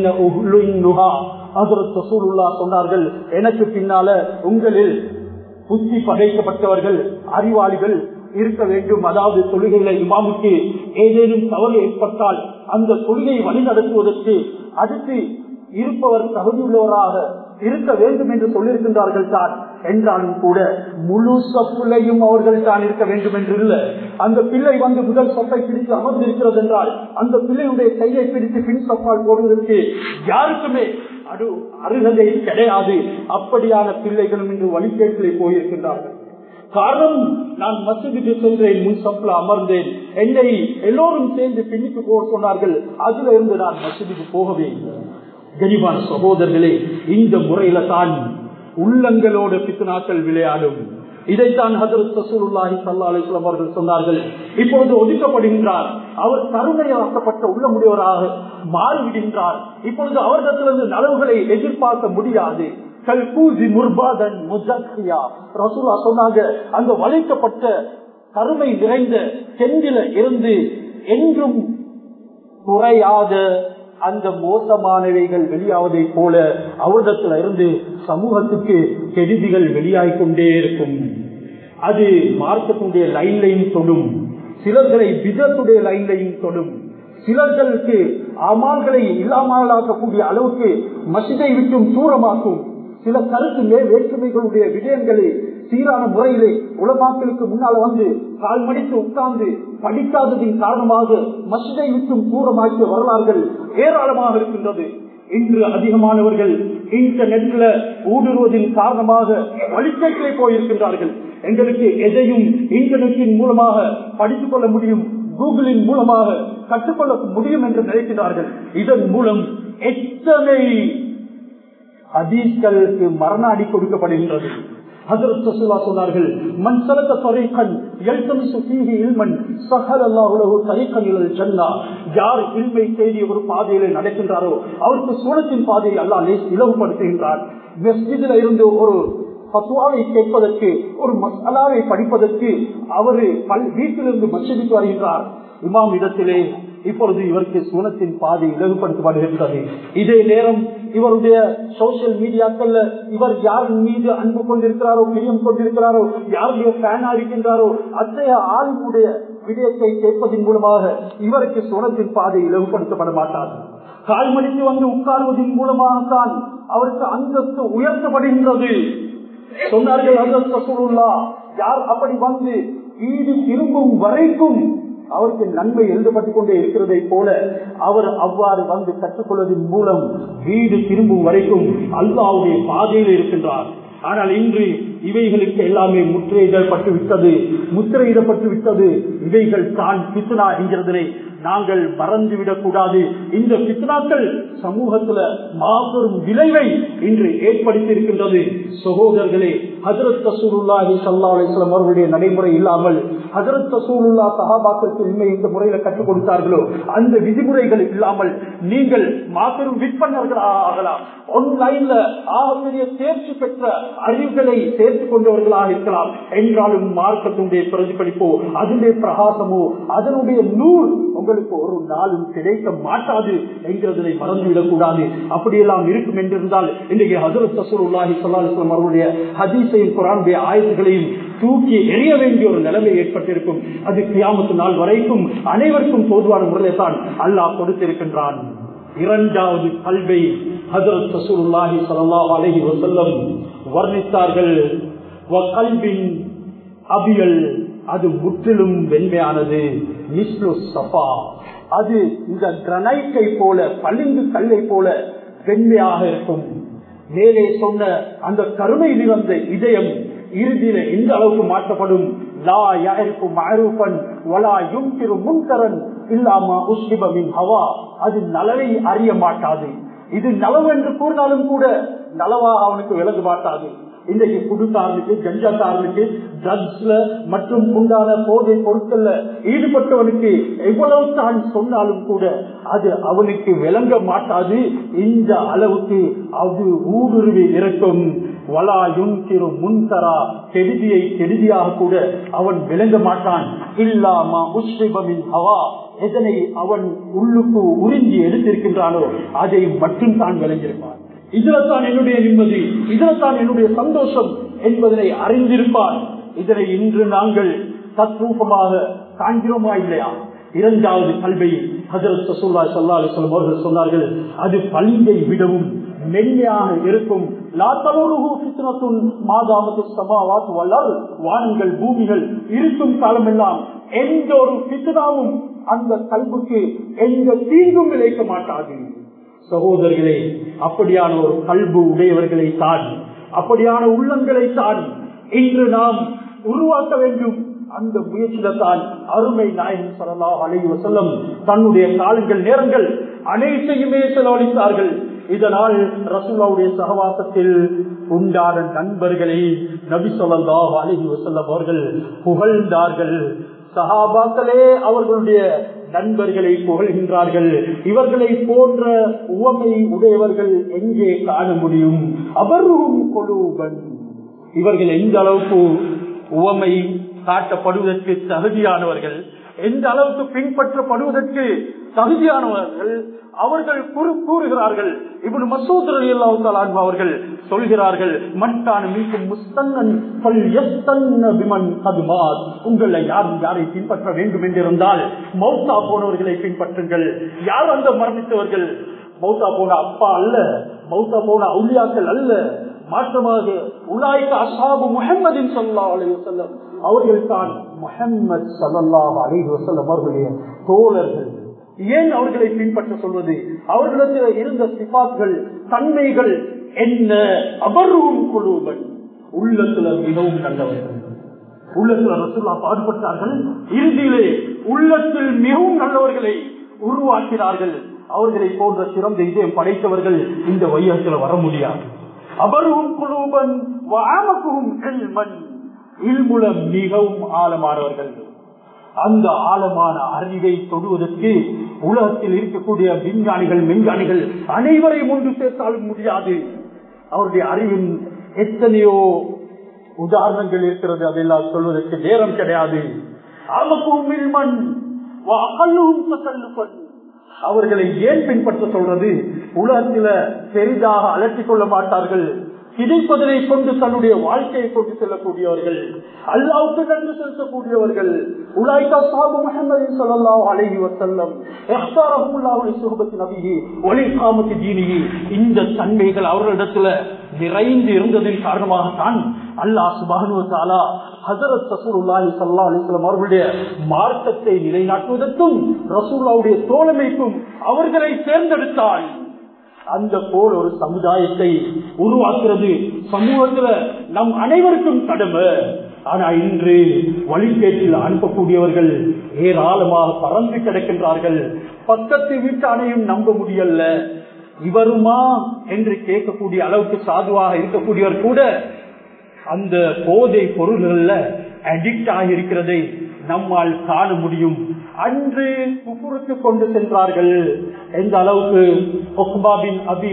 சொன்னார்கள் எனக்கு பின்னால உங்களில் புத்தி பகைக்கப்பட்டவர்கள் அறிவாளிகள் இருக்க வேண்டும் அதாவது தொழுகையில இமாமுக்கு ஏதேனும் தவறு ஏற்பட்டால் அந்த தொழுகையை வழிநடத்துவதற்கு அடுத்து இருப்பவர் தகுதியுள்ளவராக இருக்க வேண்டும் என்று சொல்லியிருக்கின்றார்கள் தான் என்றாலும் கூட முழு சப்புலையும் அவர்கள் தான் இருக்க வேண்டும் என்று இல்லை அந்த பிள்ளை வந்து முதல் சப்பை பிடித்து அமர்ந்திருக்கிறது என்றால் அந்த பிள்ளையுடைய கையை பிடித்து பின் சப்பால் போடுவதற்கு யாருக்குமே அது அருகதை கிடையாது அப்படியான பிள்ளைகளும் இன்று வழிகேட்டிலே போயிருக்கின்றார்கள் காரணம் நான் மசூதிக்கு சென்றேன் முன் சப்ல அமர்ந்தேன் என்னை எல்லோரும் சேர்ந்து பின்னுக்கு போக சொன்னார்கள் அதுல இருந்து நான் மசூதிக்கு போகவே இல்லை கனிவான சகோதரர்களே இந்த முறையில தான் உள்ளங்களோட பித்தனாக்கள் விளையாடும் இதைத்தான் ஹசரத் சசூருல்லாஹி சல்லா அலிஸ்லாம் அவர்கள் சொன்னார்கள் இப்பொழுது ஒதுக்கப்படுகின்றார் அவர் கருணையாக்கப்பட்ட உள்ளமுடையவராக மாறிவிடுகின்றார் இப்பொழுது அவரிடத்திலிருந்து நலவுகளை எதிர்பார்க்க முடியாது கல்கூசி முர்பாதன் முஜக்கியா ரசூலா சொன்னாங்க அந்த வளைக்கப்பட்ட கருமை நிறைந்த செந்தில இருந்து என்றும் குறையாத அந்த மோசமானவைகள் வெளியாவதை போல அவரிடத்துல இருந்து சமூகத்துக்கு கெடுதிகள் வெளியாகிக் கொண்டே இருக்கும் அது மார்க்கத்துடைய லைன்லையும் தொடும் சிலர்களை விதத்துடைய லைன்லையும் தொடும் சிலர்களுக்கு அமால்களை இல்லாமலாக்கக்கூடிய அளவுக்கு மசிதை விட்டும் தூரமாக்கும் சில கருத்து மே வேற்றுமைகளுடைய விடயங்களை சீரான முறையிலே உலமாக்களுக்கு முன்னால் வந்து கால் மடித்து உட்கார்ந்து படிக்காததின் காரணமாக மசிதை விட்டும் தூரமாக்கிய வரலாறுகள் ஏராளமாக இருக்கின்றது இன்று அதிகமானவர்கள் இன்டர்நெட்ல ஊடுருவதின் காரணமாக வழிகேட்டிலே போயிருக்கின்றார்கள் எங்களுக்கு எதையும் இன்டர்நெட்டின் மூலமாக படித்துக் கொள்ள முடியும் கூகுளின் மூலமாக கற்றுக்கொள்ள முடியும் என்று நினைக்கிறார்கள் இதன் மூலம் எத்தனை ஹதீஸ்களுக்கு மரண அடி கொடுக்கப்படுகின்றது ஹஜரத் ரசூலா சொன்னார்கள் மன் சலக தரீகன் யல்தமிசு ஃபீஹி இல்மன் ஸஹல அல்லாஹு லஹு தரீகன் இலல் ஜன்னah யார் இல்மை தேடி ஒரு பாதையிலே நடக்கின்றாரோ அவருக்கு சூரத்தின் பாதையை அல்லாஹ் லேஸ் இலவுபடுத்துகின்றார் மஸ்ஜிதில் இருந்து ஒரு பத்துவாவை கேட்பதற்கு ஒரு மசாலாவை படிப்பதற்கு அவரு பல் வீட்டிலிருந்து மஸ்ஜிதுக்கு வருகின்றார் இமாம் இடத்திலே இப்பொழுது இவருக்கு சூனத்தின் பாதை இலகுபடுத்தப்படுகின்றது இதே நேரம் இவருடைய சோசியல் மீடியாக்கள்ல இவர் யாரின் மீது அன்பு கொண்டிருக்கிறாரோ பிரியம் கொண்டிருக்கிறாரோ யாருடைய ஃபேனா இருக்கின்றாரோ அத்தகைய ஆளுடைய விடயத்தை கேட்பதன் மூலமாக இவருக்கு சூனத்தின் பாதை இலகுபடுத்தப்பட மாட்டார் கால்மணிக்கு வந்து உட்கார்வதன் மூலமாகத்தான் அவருக்கு அந்தஸ்து உயர்த்தப்படுகின்றது சொன்னார்கள் யார் அப்படி வந்து வீடு திரும்பும் வரைக்கும் அவருக்கு நன்மை எழுதப்பட்டுக் கொண்டே இருக்கிறதை போல அவர் அவ்வாறு வந்து கற்றுக்கொள்வதன் மூலம் வீடு திரும்பும் வரைக்கும் அல்லாவுடைய பாதையில் இருக்கின்றார் ஆனால் இன்று இவைகளுக்கு எல்லாமே முத்திரையிடப்பட்டு விட்டது முத்திரையிடப்பட்டு விட்டது இவைகள் தான் பித்னா என்கிறதனை நாங்கள் மறந்துவிடக் கூடாது இந்த பித்னாக்கள் சமூகத்துல மாபெரும் விளைவை இன்று ஏற்படுத்தி இருக்கின்றது சகோதரர்களே ஹசரத் தசூருல்லாஹி சல்லா அலிஸ்லாம் அவர்களுடைய நடைமுறை இல்லாமல் ஹசரத் தசூருல்லா சஹாபாக்களுக்கு உண்மை இந்த முறையில கற்றுக் கொடுத்தார்களோ அந்த விதிமுறைகள் இல்லாமல் நீங்கள் மாபெரும் விற்பனர்களாக ஆகலாம் ஆன்லைன்ல ஆகப்பெரிய தேர்ச்சி பெற்ற அறிவுகளை சேர்த்துக் கொண்டவர்களாக இருக்கலாம் என்றாலும் மார்க்கத்தினுடைய பிரதிபலிப்போ அதனுடைய பிரகாசமோ அதனுடைய நூல் உங்களுக்கு ஒரு நாளும் கிடைக்க மாட்டாது என்கிறதை மறந்துவிடக் கூடாது அப்படியெல்லாம் இருக்கும் என்றிருந்தால் இன்றைக்கு ஹசரத் சசூருல்லாஹி சல்லாஹம் அவருடைய ஹதீஸையும் குரானுடைய ஆயுதங்களையும் தூக்கி எறிய வேண்டிய ஒரு நிலைமை ஏற்பட்டிருக்கும் அது கியாமத்து நாள் வரைக்கும் அனைவருக்கும் பொதுவான முறையை தான் அல்லாஹ் கொடுத்திருக்கின்றான் இரண்டாவது கல்வை ஹசரத் சசூருல்லாஹி சல்லாஹ் அலஹி வசல்லம் வர்ணித்தார்கள் கல்வின் அபியல் அது முற்றிலும் வெண்மையானது சஃபா அது இந்த கிரனைட்டை போல பளிங்கு கல்லை போல வெண்மையாக இருக்கும் மேலே சொன்ன அந்த கருணை நிறந்த இதயம் இறுதியில எந்த அளவுக்கு மாற்றப்படும் லா யாருக்கும் மரூபன் வலா யுங்கிரு முன்கரன் இல்லாம உஸ்லிபமின் ஹவா அது நலவை அறிய மாட்டாது இது நலவு என்று கூறினாலும் கூட நலவா அவனுக்கு விலக மாட்டாது இன்றைக்கு குடுக்காரனுக்கு கஞ்சாக்காரனுக்கு ட்ரக்ஸ்ல மற்றும் உண்டான போதை பொருட்கள்ல ஈடுபட்டவனுக்கு எவ்வளவு தான் சொன்னாலும் கூட அது அவனுக்கு விளங்க மாட்டாது இந்த அளவுக்கு அது ஊடுருவி இருக்கும் வலா யுன்கிரு முன்தரா கெடுதியை கெடுதியாக கூட அவன் விளங்க மாட்டான் இல்லாமா உஸ்ரிபமின் ஹவா எதனை அவன் உள்ளுக்கு உறிஞ்சி எடுத்திருக்கின்றானோ அதை மட்டும் தான் விளங்கியிருப்பான் இதுலத்தான் என்னுடைய நிம்மதி இதுலத்தான் என்னுடைய சந்தோஷம் என்பதனை அறிந்திருப்பான் இதனை இன்று நாங்கள் தத்ரூபமாக காண்கிறோமா இல்லையா இரண்டாவது கல்வை ஹசரத் சசூல்லா சல்லா அலிஸ்லாம் அவர்கள் சொன்னார்கள் அது பளிங்கை விடவும் மென்மையாக இருக்கும் வானங்கள் பூமிகள் இருக்கும் காலமெல்லாம் எந்த ஒரு பித்னாவும் அந்த கல்வுக்கு எந்த தீங்கும் விளைக்க மாட்டாது சகோதரர்களே அப்படியான ஒரு கல்பு உடையவர்களை தான் அப்படியான உள்ளங்களை தான் இன்று நாம் உருவாக்க வேண்டும் அந்த முயற்சியில தான் அருமை நாயகம் சரலா அலை வசல்லம் தன்னுடைய காலங்கள் நேரங்கள் அனைத்தையுமே செலவழித்தார்கள் இதனால் ரசூலாவுடைய சகவாசத்தில் உண்டான நண்பர்களை நபி சொல்லா அலஹி வசல்லம் அவர்கள் புகழ்ந்தார்கள் சஹாபாக்களே அவர்களுடைய நண்பர்களை புகழ்கின்றார்கள் இவர்களை போன்ற உவமை உடையவர்கள் எங்கே காண முடியும் அவரும் கொழுவன் இவர்கள் எந்த அளவுக்கு உவமை காட்டப்படுவதற்கு தகுதியானவர்கள் எந்த அளவுக்கு பின்பற்றப்படுவதற்கு தகுதியானவர்கள் அவர்கள் குறு கூறுகிறார்கள் இப்படி மசூத் அலி அல்லாஹு அவர்கள் சொல்கிறார்கள் மண்கான மீண்டும் முஸ்தன்னன் பல் எஸ்தன்ன பிமன் கதுமாத் உங்களை யாரும் யாரை பின்பற்ற வேண்டும் என்றிருந்தால் மௌத்தா போனவர்களை பின்பற்றுங்கள் யார் அந்த மரணித்தவர்கள் மௌத்தா போன அப்பா அல்ல மௌத்தா போன அவுளியாக்கள் அல்ல மாற்றமாக உலாய்க்கு அசாபு முஹம்மதின் சல்லா அலி வசல்லம் அவர்கள் தான் முஹம்மது சல்லா அலி வசல்லம் அவர்களுடைய தோழர்கள் ஏன் அவர்களை பின்பற்ற சொல்வது அவர்களிடத்தில் இருந்த சிபாக்கள் தன்மைகள் என்ன அபர்வும் குழுவன் உள்ளத்துல மிகவும் நல்லவர்கள் உள்ளத்துல ரசுல்லா பாடுபட்டார்கள் இறுதியிலே உள்ளத்தில் மிகவும் நல்லவர்களை உருவாக்கினார்கள் அவர்களை போன்ற சிறந்த இதயம் படைத்தவர்கள் இந்த வையத்தில் வர முடியாது அபர்வும் குழுவன் இல்முலம் மிகவும் ஆழமானவர்கள் அந்த ஆழமான அறிவை தொடுவதற்கு உலகத்தில் இருக்கக்கூடிய விஞ்ஞானிகள் மெஞ்ஞானிகள் அனைவரையும் ஒன்று சேர்த்தாலும் முடியாது அவருடைய அறிவின் எத்தனையோ உதாரணங்கள் இருக்கிறது அதெல்லாம் சொல்வதற்கு நேரம் கிடையாது மண் அவர்களை ஏன் பின்பற்ற சொல்றது உலகத்தில பெரிதாக அலட்டிக் கொள்ள மாட்டார்கள் கிடைப்பதனை கொண்டு தன்னுடைய வாழ்க்கையை கொண்டு செல்லக்கூடியவர்கள் அல்லாவுக்கு நன்றி செலுத்தக்கூடியவர்கள் உலாய்கா சாபு முகமது சல்லாஹ் அலஹி வசல்லம் இந்த தன்மைகள் அவர்களிடத்துல நிறைந்து இருந்ததின் காரணமாகத்தான் அல்லாஹ் சுபானுவத்தாலா ஹசரத் ரசூலுல்லாஹி சல்லா அலிஸ்லாம் அவர்களுடைய மார்க்கத்தை நிலைநாட்டுவதற்கும் ரசூல்லாவுடைய தோழமைக்கும் அவர்களை தேர்ந்தெடுத்தான் அந்த போல் ஒரு சமுதாயத்தை உருவாக்குறது சமூகத்துல நம் அனைவருக்கும் கடமை ஆனா இன்று வழிபேட்டில் அனுப்பக்கூடியவர்கள் ஏராளமாக பறந்து கிடக்கின்றார்கள் பக்கத்து வீட்டானையும் நம்ப முடியல இவருமா என்று கேட்கக்கூடிய அளவுக்கு சாதுவாக இருக்கக்கூடியவர் கூட அந்த போதை பொருள்கள்ல அடிக்ட் ஆகியிருக்கிறதை நம்மால் காண முடியும் அன்று குப்புருக்கு கொண்டு சென்றார்கள் எந்த அளவுக்கு ஒக்பாபின் அபி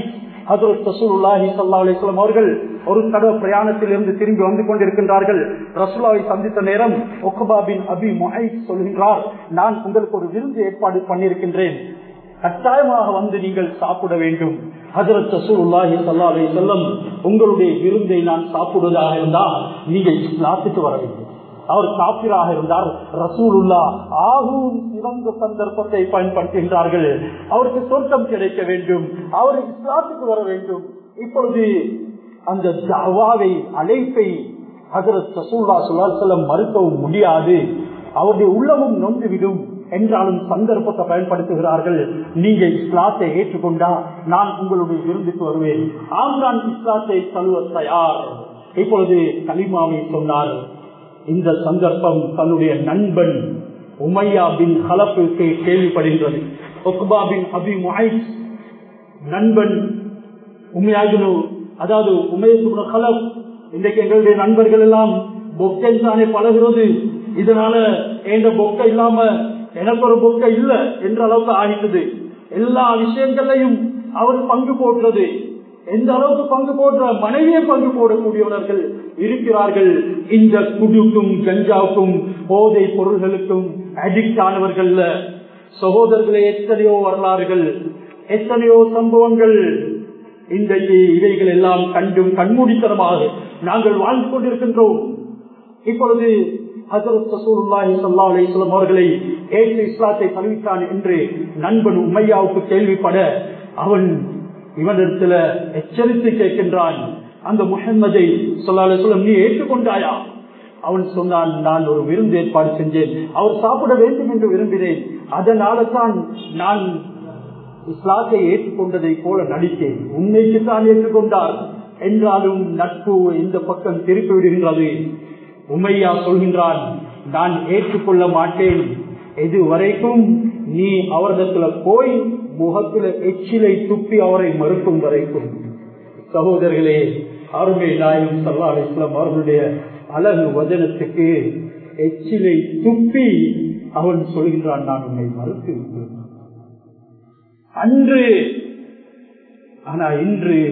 அவர்கள் ஒரு தடவை பிரயாணத்தில் இருந்து திரும்பி வந்து கொண்டிருக்கின்றார்கள் ரசுல்லாவை சந்தித்த நேரம் ஒக்பாபின் அபி மொஹை சொல்கின்றார் நான் உங்களுக்கு ஒரு விருந்து ஏற்பாடு பண்ணியிருக்கின்றேன் கட்டாயமாக வந்து நீங்கள் சாப்பிட வேண்டும் ஹசரத் ரசூலுல்லாஹி ஸல்லல்லாஹு அலைஹி வஸல்லம் உங்களுடைய விருந்தை நான் சாப்பிடுவதாக இருந்தால் நீங்கள் இஸ்லாத்துக்கு வர வேண்டும் அவர் காப்பிராக இருந்தார் ரசூலுல்லா ஆகும் சிறந்த சந்தர்ப்பத்தை பயன்படுத்துகின்றார்கள் அவருக்கு சொர்க்கம் கிடைக்க வேண்டும் அவர் இஸ்லாத்துக்கு வர வேண்டும் இப்பொழுது அந்த ஜவாவை அழைப்பை ஹசரத் ரசூல்லா சுல்லாசலம் மறுக்கவும் முடியாது அவருடைய உள்ளமும் நொந்துவிடும் என்றாலும் சந்தர்ப்பத்தை பயன்படுத்துகிறார்கள் நீங்க இஸ்லாத்தை ஏற்றுக்கொண்டா நான் உங்களுடைய விருந்துக்கு வருவேன் ஆம் நான் இஸ்லாத்தை தழுவ தயார் இப்பொழுது கலிமாவை சொன்னார் இந்த சந்தர்ப்பம் தன்னுடைய நண்பன் உமையா பின் ஹலப்புக்கு கேள்விப்படுகின்றது ஒக்பா பின் அபி முஹைஸ் நண்பன் உமையாகினு அதாவது உமேசுன ஹலப் இன்றைக்கு எங்களுடைய நண்பர்கள் எல்லாம் பொக்கை தானே பழகிறது இதனால எங்க பொக்கை இல்லாம எனக்கு ஒரு பொக்கை இல்ல என்ற அளவுக்கு ஆகிட்டது எல்லா விஷயங்களையும் அவர் பங்கு போடுறது எந்த அளவுக்கு பங்கு போடுற மனைவியை பங்கு போடக்கூடியவர்கள் இருக்கிறார்கள் இந்த குடுக்கும் கஞ்சாவுக்கும் போதை பொருள்களுக்கும் அடிக்ட் ஆனவர்கள் சகோதரர்களே எத்தனையோ வரலாறுகள் எத்தனையோ சம்பவங்கள் இன்றைக்கு இவைகள் எல்லாம் கண்டும் கண்மூடித்தனமாக நாங்கள் வாழ்ந்து கொண்டிருக்கின்றோம் இப்பொழுது அவர்களை ஏற்று இஸ்லாத்தை பணிவித்தான் என்று நண்பன் உமையாவுக்கு கேள்விப்பட அவன் இவனிடத்துல எச்சரித்து கேட்கின்றான் அந்த முகம்மதை சொல்லால சொல்ல நீ ஏற்றுக்கொண்டாயா அவன் சொன்னான் நான் ஒரு விருந்து ஏற்பாடு செஞ்சேன் அவர் சாப்பிட வேண்டும் என்று விரும்பினேன் அதனால தான் நான் இஸ்லாத்தை ஏற்றுக்கொண்டதை போல நடித்தேன் உண்மைக்கு தான் ஏற்றுக்கொண்டார் என்றாலும் நட்பு இந்த பக்கம் திருப்பி விடுகின்றது உமையா சொல்கின்றான் நான் ஏற்றுக்கொள்ள மாட்டேன் இது வரைக்கும் நீ அவரிடத்துல போய் முகத்துல எச்சிலை துப்பி அவரை மறுக்கும் வரைக்கும் சகோதரர்களே அருமை நாயும் சல்லா அலிஸ்லாம் அவர்களுடைய அழகு வதனத்துக்கு எச்சிலை துப்பி அவன் சொல்கின்றான் நான் உன்னை மறுத்து விட்டேன் அன்று ஆனா இன்று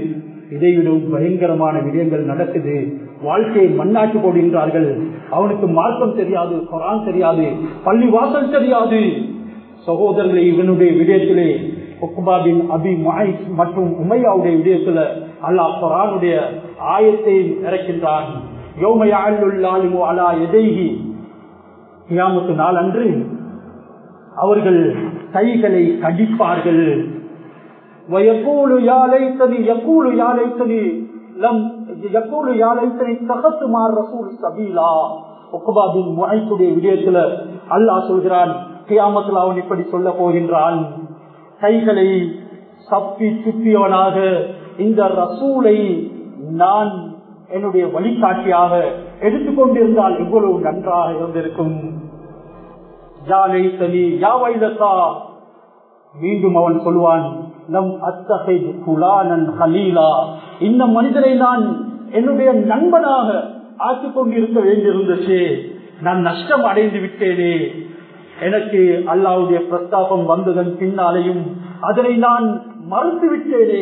இதைவிடவும் பயங்கரமான விடயங்கள் நடக்குது வாழ்க்கையை மண்ணாக்கி போடுகின்றார்கள் அவனுக்கு மார்க்கம் தெரியாது குரான் தெரியாது பள்ளி வாசல் தெரியாது சகோதரர்களை இவனுடைய விடயத்திலே உக்பாபின் அபி மாயிஸ் மற்றும் உமையாவுடைய விடயத்துல அல்லாஹ் குரானுடைய ஆயத்தை இறக்கின்றான் யோமையாளுள்ளாலிமோ அலா எதைகி கியாமத்து நாள் அன்று அவர்கள் கைகளை கடிப்பார்கள் ويقول يا ليتني يقول يا ليتني لم يقول يا ليتني اتخذت مع الرسول سبيلا உக்பா பின் முஹைத்துடைய விடயத்துல அல்லாஹ் சொல்கிறான் கியாமத்தில் அவன் இப்படி சொல்ல போகின்றான் கைகளை சப்பி சுப்பியவனாக இந்த ரசூலை நான் என்னுடைய வழிகாட்டியாக எடுத்துக்கொண்டிருந்தால் எவ்வளவு நன்றாக இருந்திருக்கும் யானை தனி யாவைலத்தா மீண்டும் அவன் சொல்வான் நம் அத்தகை குலானன் ஹலீலா இந்த மனிதரை நான் என்னுடைய நண்பனாக ஆக்கிக் கொண்டிருக்க வேண்டியிருந்துச்சு நான் நஷ்டம் அடைந்து விட்டேனே எனக்கு அல்லாவுடைய பிரஸ்தாபம் வந்ததன் பின்னாலேயும் அதனை நான் மறுத்து விட்டேனே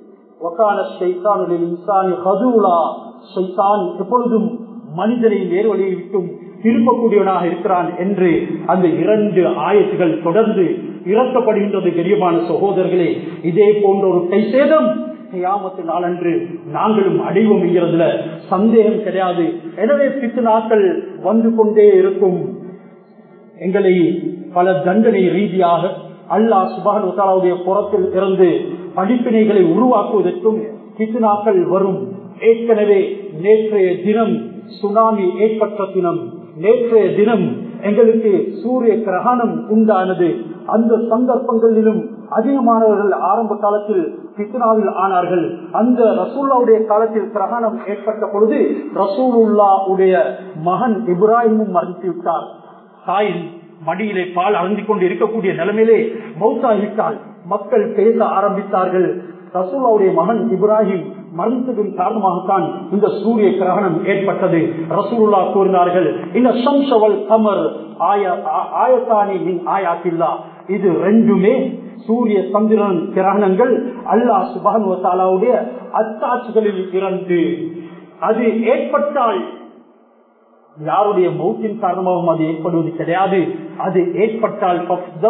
எப்பொழுதும் மனிதனை நேர்வழியை விட்டும் திருப்பக்கூடியவனாக இருக்கிறான் என்று அந்த இரண்டு ஆயத்துகள் தொடர்ந்து இறக்கப்படுகின்றது பெரியமான சகோதரர்களே இதே போன்ற ஒரு கை சேதம் கியாமத்து நாளன்று நாங்களும் அடைவோம் என்கிறதுல சந்தேகம் கிடையாது எனவே பித்து நாட்கள் வந்து கொண்டே இருக்கும் எங்களை பல தண்டனை ரீதியாக அல்லாஹ் சுபானுடைய புறத்தில் இருந்து படிப்பினைகளை உருவாக்குவதற்கும் பித்து நாட்கள் வரும் ஏற்கனவே நேற்றைய தினம் சுனாமி ஏற்பட்ட தினம் நேற்றைய தினம் எங்களுக்கு சூரிய கிரகணம் உண்டானது அந்த சந்தர்ப்பங்களிலும் அதிகமானவர்கள் ஆரம்ப காலத்தில் பித்னாவில் ஆனார்கள் அந்த ரசூல்லாவுடைய காலத்தில் கிரகணம் ஏற்பட்ட பொழுது ரசூலுல்லா உடைய மகன் இப்ராஹிமும் மறைத்து விட்டார் தாயின் மடியிலே பால் அருந்திக் கொண்டு இருக்கக்கூடிய நிலைமையிலே மௌத்தாகிவிட்டால் மக்கள் பேச ஆரம்பித்தார்கள் ரசூலாவுடைய மகன் இப்ராஹிம் மரணத்தின் காரணமாகத்தான் இந்த சூரிய கிரகணம் ஏற்பட்டது ரசூல்லா கூறினார்கள் இந்த சம்சவல் கமர் ஆயத்தானி மின் ஆயாத்தில்லா இது ரெண்டுமே சூரிய சந்திரன் கிரகணங்கள் அல்லாஹ் சுபானுவத்தாலாவுடைய அத்தாட்சிகளில் இருந்து அது ஏற்பட்டால் யாருடைய மௌத்தின் காரணமாகவும் அது ஏற்படுவது கிடையாது அது ஏற்பட்டால்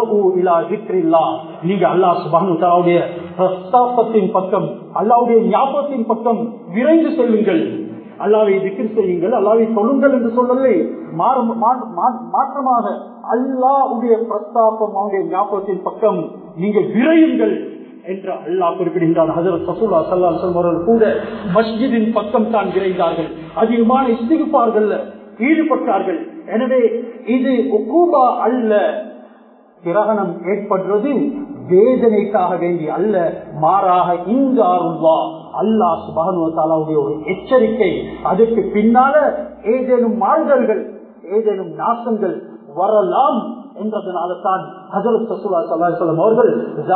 நீங்க அல்லா சுபானுடைய பிரஸ்தாபத்தின் பக்கம் அல்லாவுடைய ஞாபகத்தின் பக்கம் விரைந்து செல்லுங்கள் அல்லாவை திக்கிர் செய்யுங்கள் அல்லாவை சொல்லுங்கள் என்று சொல்லலை மாற்றமாக அல்லாவுடைய பிரஸ்தாபம் அவனுடைய ஞாபகத்தின் பக்கம் நீங்க விரையுங்கள் என்று அல்லாஹ் குறிப்பிடுகின்றான் ஹசரத் சசூலா சல்லா சொல்பவர்கள் கூட மஸ்ஜிதின் பக்கம் தான் விரைந்தார்கள் அதிகமான இஸ்திகுப்பார்கள் ஈடுபட்டார்கள் எனவே இது ஒக்கூபா அல்ல கிரகணம் ஏற்படுறது வேதனைக்காக வேண்டி அல்ல மாறாக இந்த அருள்வா அல்லா சுபானுவத்தாலாவுடைய ஒரு எச்சரிக்கை அதற்கு பின்னால ஏதேனும் மாறுதல்கள் ஏதேனும் நாசங்கள் வரலாம் என்றதுனால தான் ஹசரத் சசுலா சல்லாஹம் அவர்கள்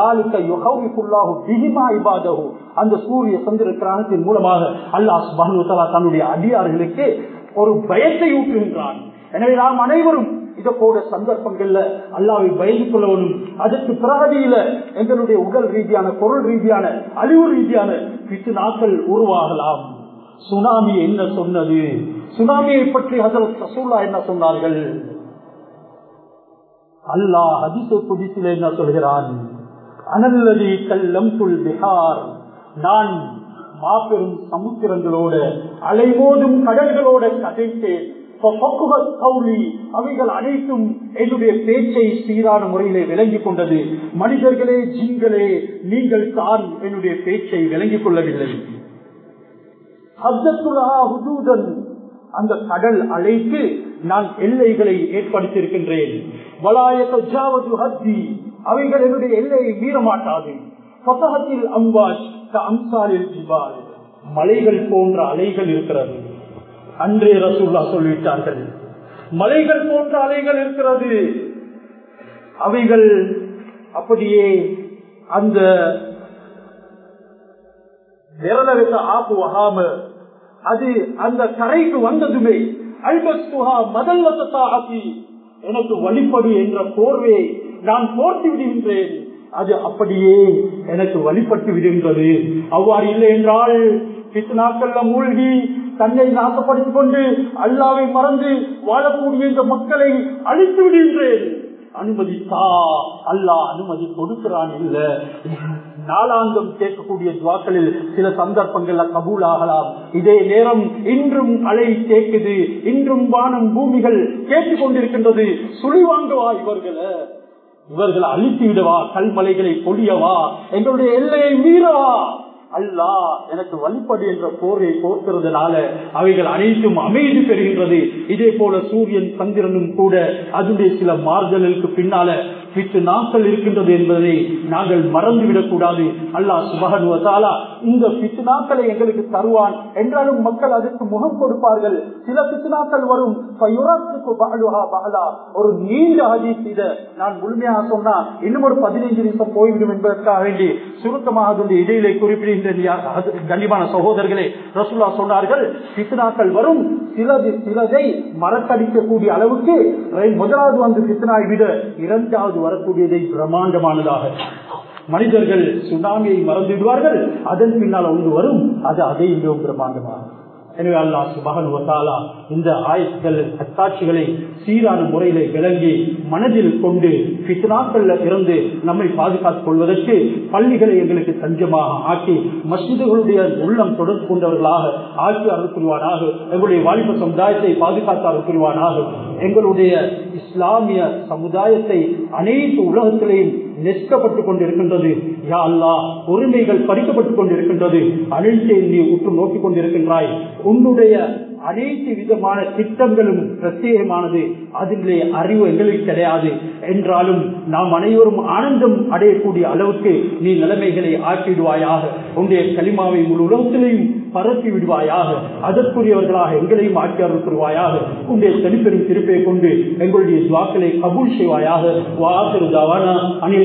அந்த சூரிய சந்திர கிராமத்தின் மூலமாக அல்லாஹ் சுபானுவத்தாலா தன்னுடைய அடியார்களுக்கு ஒரு பயத்தை ஊட்டுகின்றான் எனவே நாம் அனைவரும் இதை போல சந்தர்ப்பங்கள்ல அல்லாவை பயந்து கொள்ளவனும் அதற்கு பிரகதியில எங்களுடைய உடல் ரீதியான பொருள் ரீதியான அழிவு ரீதியான பித்து நாட்கள் உருவாகலாம் சுனாமி என்ன சொன்னது சுனாமியை பற்றி ஹசரத் சசூல்லா என்ன சொன்னார்கள் அல்லாஹ் ஹதிசை புதிசில என்ன சொல்கிறான் அனல்லதி கல்லம் துல் பிஹார் நான் மாபெரும் சமுத்திரங்களோட அலைமோதும் கடல்களோட கதைத்தேன் அவைகள் அனைத்தும் என்னுடைய பேச்சை சீரான முறையிலே விளங்கிக் கொண்டது மனிதர்களே ஜிங்களே நீங்கள் தான் என்னுடைய பேச்சை விளங்கிக் கொள்ளவில்லை அந்த கடல் அலைக்கு நான் எல்லைகளை ஏற்படுத்தியிருக்கின்றேன் அவைகள் என்னுடைய எல்லையை மீற மாட்டாது பத்தகத்தில் அம்பாஜ் அம்சாலில் ஜிபால் மலைகள் போன்ற அலைகள் இருக்கிறது அன்றே ரசூல்லா சொல்லிவிட்டார்கள் மலைகள் போன்ற அலைகள் இருக்கிறது அவைகள் அப்படியே அந்த விரலவித்த ஆப்பு வகாம அது அந்த கரைக்கு வந்ததுமே அல்பஸ்துஹா மதல்வத்தா ஆக்கி எனக்கு வழிபடு என்ற போர்வையை நான் போர்த்தி விடுகின்றேன் அது அப்படியே எனக்கு வழிபட்டு விடுகின்றது அவ்வாறு இல்லை என்றால் நாட்கள்ல மூழ்கி தன்னை நாசப்படுத்திக் கொண்டு அல்லாவை மறந்து வாழக்கூடிய இந்த மக்களை அழித்து விடுகின்றேன் அனுமதித்தா அல்லாஹ் அனுமதி கொடுக்கிறான் இல்ல நாளாந்தம் கேட்கக்கூடிய துவாக்களில் சில சந்தர்ப்பங்கள்ல கபூல் ஆகலாம் இதே நேரம் இன்றும் அலை கேட்குது இன்றும் வானம் பூமிகள் கேட்டுக் கொண்டிருக்கின்றது சுழி வாங்குவா இவர்களை இவர்களை அழித்து விடவா கல்மலைகளை பொழியவா எங்களுடைய எல்லையை மீறவா அல்லா எனக்கு வழிபடு என்ற போரை போர்க்கிறதுனால அவைகள் அனைத்தும் அமைதி பெறுகின்றது இதே போல சூரியன் சந்திரனும் கூட அதனுடைய சில மாறுதலுக்கு பின்னால பித்து நாட்கள் இருக்கின்றது என்பதை நாங்கள் மறந்துவிடக் கூடாது அல்லாஹ் சுபகனுவத்தாலா இந்த பித்து நாட்களை எங்களுக்கு தருவான் என்றாலும் மக்கள் அதற்கு முகம் கொடுப்பார்கள் சில பித்து நாட்கள் வரும் ஒரு நீண்ட ஹதீஸ் இத நான் முழுமையாக சொன்னா இன்னும் ஒரு பதினைஞ்சு நிமிஷம் போய்விடும் என்பதற்காக வேண்டி சுருக்கமாக அதனுடைய இடையிலே குறிப்பிடுகின்ற கண்ணியமான சகோதரர்களே ரசுல்லா சொன்னார்கள் பித்னாக்கள் வரும் சிலது சிலதை மறக்கடிக்கக்கூடிய அளவுக்கு முதலாவது வந்து பித்னாவை விட இரண்டாவது வரக்கூடியதை பிரம்மாண்டமானதாக மனிதர்கள் சுனாமியை மறந்து விடுவார்கள் அதன் பின்னால் ஒன்று வரும் அது அதை மிகவும் பிரம்மாண்டமாகும் எனவே அல்லா சுபகன் வசாலா இந்த ஆயத்துக்கள் அத்தாட்சிகளை சீரான முறையில விளங்கி மனதில் கொண்டு பித்னாக்கள்ல இருந்து நம்மை பாதுகாத்துக் கொள்வதற்கு பள்ளிகளை எங்களுக்கு தஞ்சமாக ஆக்கி மசிதுகளுடைய உள்ளம் தொடர்பு கொண்டவர்களாக ஆட்சி அருள் புரிவானாக எங்களுடைய வாலிப சமுதாயத்தை பாதுகாத்து அருள் புரிவானாக எங்களுடைய இஸ்லாமிய சமுதாயத்தை அனைத்து உலகத்திலையும் நெருக்கப்பட்டுக் கொண்டிருக்கின்றது யா அல்லா உரிமைகள் பறிக்கப்பட்டுக் கொண்டிருக்கின்றது அனைத்தையும் நீ உற்று நோக்கிக் கொண்டிருக்கின்றாய் உன்னுடைய அனைத்து விதமான திட்டங்களும் பிரத்யேகமானது அதிலே அறிவு எங்களுக்கு கிடையாது என்றாலும் நாம் அனைவரும் ஆனந்தம் அடையக்கூடிய அளவுக்கு நீ நிலைமைகளை ஆக்கிடுவாயாக உன்னுடைய களிமாவை முழு உலகத்திலையும் பரப்பி விடுவாயாக அதற்குரியவர்களாக எங்களையும் ஆக்கி அருள்வாயாக உன்னுடைய தனிப்பெரும் திருப்பை கொண்டு எங்களுடைய துவாக்களை கபூல் செய்வாயாக வாசருதாவான அனில்